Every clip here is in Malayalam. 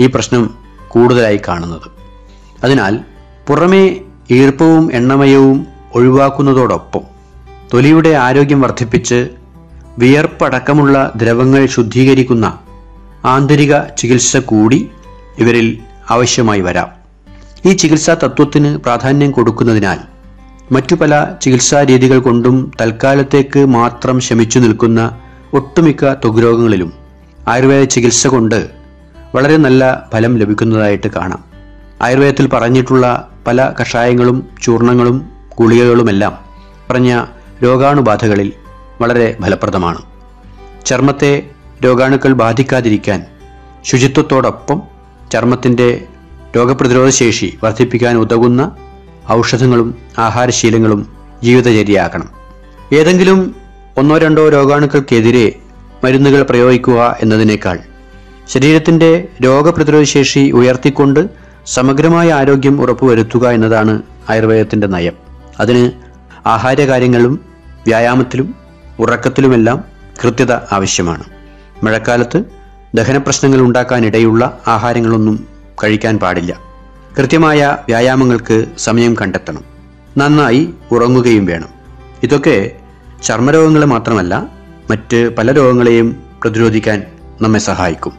ഈ പ്രശ്നം കൂടുതലായി കാണുന്നത് അതിനാൽ പുറമേ ഈർപ്പവും എണ്ണമയവും ഒഴിവാക്കുന്നതോടൊപ്പം തൊലിയുടെ ആരോഗ്യം വർദ്ധിപ്പിച്ച് വിയർപ്പടക്കമുള്ള ദ്രവങ്ങൾ ശുദ്ധീകരിക്കുന്ന ആന്തരിക ചികിത്സ കൂടി ഇവരിൽ ആവശ്യമായി വരാം ഈ ചികിത്സാ തത്വത്തിന് പ്രാധാന്യം കൊടുക്കുന്നതിനാൽ മറ്റു പല ചികിത്സാ രീതികൾ കൊണ്ടും തൽക്കാലത്തേക്ക് മാത്രം ശമിച്ചു നിൽക്കുന്ന ഒട്ടുമിക്ക ത്വഗ്രോഗങ്ങളിലും ആയുർവേദ ചികിത്സ കൊണ്ട് വളരെ നല്ല ഫലം ലഭിക്കുന്നതായിട്ട് കാണാം ആയുർവേദത്തിൽ പറഞ്ഞിട്ടുള്ള പല കഷായങ്ങളും ചൂർണങ്ങളും ഗുളികകളുമെല്ലാം പറഞ്ഞ രോഗാണുബാധകളിൽ വളരെ ഫലപ്രദമാണ് ചർമ്മത്തെ രോഗാണുക്കൾ ബാധിക്കാതിരിക്കാൻ ശുചിത്വത്തോടൊപ്പം ചർമ്മത്തിൻ്റെ രോഗപ്രതിരോധ ശേഷി വർദ്ധിപ്പിക്കാൻ ഉതകുന്ന ഔഷധങ്ങളും ആഹാരശീലങ്ങളും ജീവിതചര്യയാക്കണം ഏതെങ്കിലും ഒന്നോ രണ്ടോ രോഗാണുക്കൾക്കെതിരെ മരുന്നുകൾ പ്രയോഗിക്കുക എന്നതിനേക്കാൾ ശരീരത്തിൻ്റെ രോഗപ്രതിരോധ ശേഷി ഉയർത്തിക്കൊണ്ട് സമഗ്രമായ ആരോഗ്യം ഉറപ്പുവരുത്തുക എന്നതാണ് ആയുർവേദത്തിൻ്റെ നയം അതിന് ആഹാരകാര്യങ്ങളിലും വ്യായാമത്തിലും ഉറക്കത്തിലുമെല്ലാം കൃത്യത ആവശ്യമാണ് മഴക്കാലത്ത് ദഹനപ്രശ്നങ്ങൾ ഉണ്ടാക്കാനിടയുള്ള ആഹാരങ്ങളൊന്നും കഴിക്കാൻ പാടില്ല കൃത്യമായ വ്യായാമങ്ങൾക്ക് സമയം കണ്ടെത്തണം നന്നായി ഉറങ്ങുകയും വേണം ഇതൊക്കെ ചർമ്മരോഗങ്ങളെ മാത്രമല്ല മറ്റ് പല രോഗങ്ങളെയും പ്രതിരോധിക്കാൻ നമ്മെ സഹായിക്കും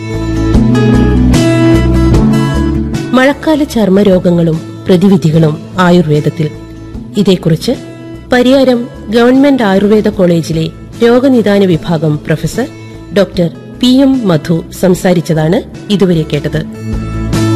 മഴക്കാല ചർമ്മരോഗങ്ങളും പ്രതിവിധികളും ആയുർവേദത്തിൽ ഇതേക്കുറിച്ച് പരിയാരം ഗവൺമെന്റ് ആയുർവേദ കോളേജിലെ രോഗനിദാന വിഭാഗം professor doctor P M Madhu സംസാരിച്ചതാണ് ഇതുവരെ കേട്ടത്